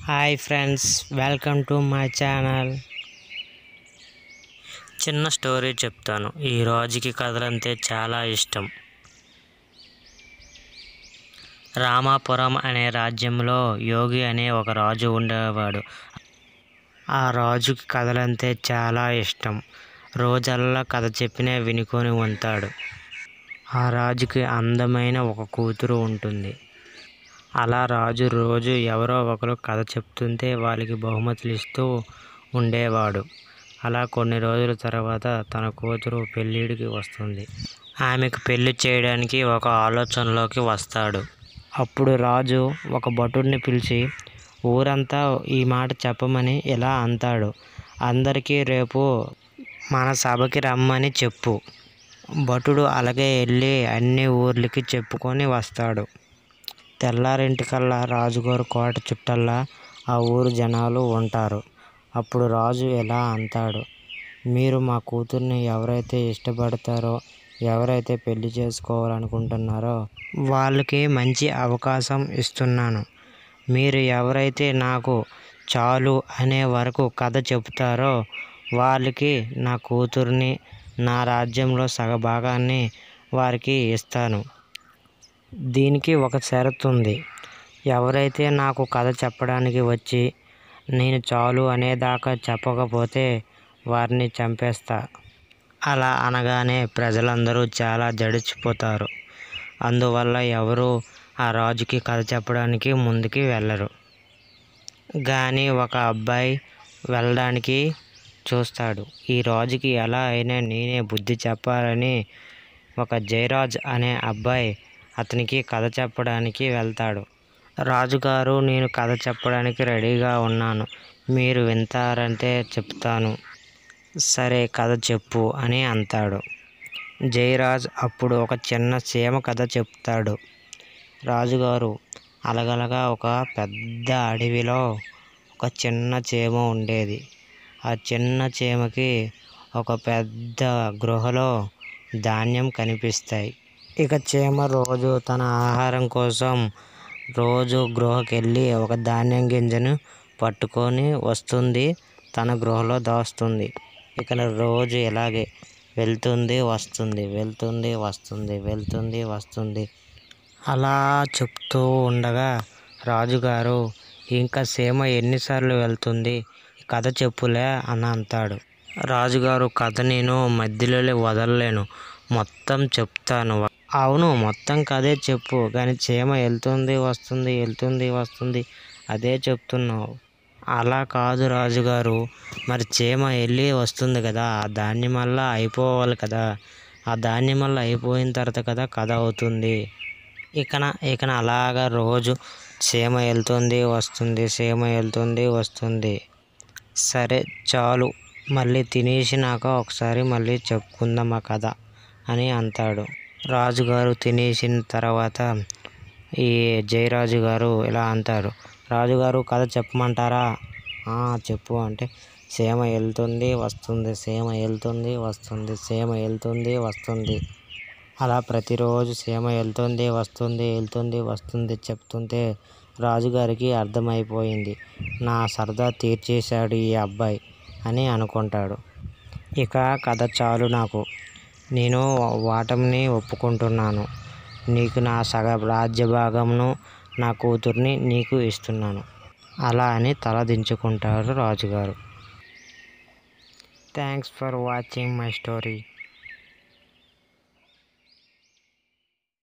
hi friends welcome to my channel చిన్న story చెప్తాను ఈ రాజుకి కథలంటే చాలా ఇష్టం రామాపురం అనే రాజ్యంలో యోగి అనే ఒక రాజు ఉండేవాడు ఆ రాజుకి కథలంటే చాలా ఇష్టం రోజల్లా కథ చెప్పినా వినుకొని ఉంటాడు ఆ రాజుకి అందమైన ఒక కూతురు ఉంటుంది అలా రాజు రోజు ఎవరో ఒకరు కథ చెప్తుంటే వాళ్ళకి బహుమతులు ఇస్తూ ఉండేవాడు అలా కొన్ని రోజుల తర్వాత తన కూతురు పెళ్ళిడికి వస్తుంది ఆమెకు పెళ్లి చేయడానికి ఒక ఆలోచనలోకి వస్తాడు అప్పుడు రాజు ఒక భటుడిని పిలిచి ఊరంతా ఈ మాట చెప్పమని ఇలా అంటాడు అందరికీ రేపు మన సభకి రమ్మని చెప్పు భటుడు అలాగే వెళ్ళి అన్ని ఊర్లకి చెప్పుకొని వస్తాడు తెల్లారింటికల్లా రాజుగారు కోట చుట్టల్లా ఆ ఊరు జనాలు ఉంటారు అప్పుడు రాజు ఎలా అంటాడు మీరు మా కూతుర్ని ఎవరైతే ఇష్టపడతారో ఎవరైతే పెళ్లి చేసుకోవాలనుకుంటున్నారో వాళ్ళకి మంచి అవకాశం ఇస్తున్నాను మీరు ఎవరైతే నాకు చాలు అనే వరకు కథ చెప్తారో వాళ్ళకి నా కూతుర్ని నా రాజ్యంలో సగభాగాన్ని వారికి ఇస్తాను దీనికి ఒక షరతు ఉంది ఎవరైతే నాకు కథ చెప్పడానికి వచ్చి నేను చాలు అనేదాకా చెప్పకపోతే వారిని చంపేస్తా అలా అనగానే ప్రజలందరూ చాలా జడిచిపోతారు అందువల్ల ఎవరు ఆ రాజుకి కథ చెప్పడానికి ముందుకి వెళ్ళరు కానీ ఒక అబ్బాయి వెళ్ళడానికి చూస్తాడు ఈ రాజుకి ఎలా అయినా నేనే బుద్ధి చెప్పాలని ఒక జయరాజ్ అనే అబ్బాయి అతనికి కథ చెప్పడానికి వెళ్తాడు రాజుగారు నేను కథ చెప్పడానికి రెడీగా ఉన్నాను మీరు వింటారంటే చెప్తాను సరే కథ చెప్పు అని అంటాడు జయరాజ్ అప్పుడు ఒక చిన్న చీమ కథ చెప్తాడు రాజుగారు అలగలగా ఒక పెద్ద అడవిలో ఒక చిన్న చీమ ఉండేది ఆ చిన్న చీమకి ఒక పెద్ద గృహలో ధాన్యం కనిపిస్తాయి ఇక చీమ రోజు తన ఆహారం కోసం రోజు గృహకి వెళ్ళి ఒక ధాన్యం గింజను పట్టుకొని వస్తుంది తన గృహలో దాస్తుంది ఇక రోజు ఇలాగే వెళ్తుంది వస్తుంది వెళ్తుంది వస్తుంది వెళ్తుంది వస్తుంది అలా చెప్తూ ఉండగా రాజుగారు ఇంకా సీమ ఎన్నిసార్లు వెళ్తుంది కథ చెప్పులే అని అంటాడు రాజుగారు కథ నేను మధ్యలో వదలలేను మొత్తం చెప్తాను అవును మొత్తం కథే చెప్పు కానీ చీమ వెళ్తుంది వస్తుంది వెళ్తుంది వస్తుంది అదే చెప్తున్నావు అలా కాదు రాజుగారు మరి చీమ వెళ్ళి వస్తుంది కదా ఆ ధాన్యం వల్ల అయిపోవాలి కదా ఆ ధాన్యం వల్ల అయిపోయిన తర్వాత కదా కథ అవుతుంది ఇకన ఇకన అలాగా రోజు చీమ వెళ్తుంది వస్తుంది చీమ వెళ్తుంది వస్తుంది సరే చాలు మళ్ళీ తినేసినాక ఒకసారి మళ్ళీ చెప్పుకుందాం ఆ కథ అని అంటాడు రాజుగారు తినేసిన తర్వాత ఈ జయరాజు గారు ఇలా అంటారు రాజుగారు కథ చెప్పమంటారా "ఆ, చెప్పు అంటే సీమ వెళ్తుంది వస్తుంది సీమ వెళ్తుంది వస్తుంది సీమ వెళ్తుంది వస్తుంది అలా ప్రతిరోజు సీమ వెళ్తుంది వస్తుంది వెళ్తుంది వస్తుంది చెప్తుంటే రాజుగారికి అర్థమైపోయింది నా సరదా తీర్చేశాడు ఈ అబ్బాయి అని అనుకుంటాడు ఇక కథ చాలు నాకు నేను వాటంని ఒప్పుకుంటున్నాను నీకు నా సగ రాజ్య భాగంను నా కూతుర్ని నీకు ఇస్తున్నాను అలా అని తల దించుకుంటారు రాజుగారు thanks for watching my story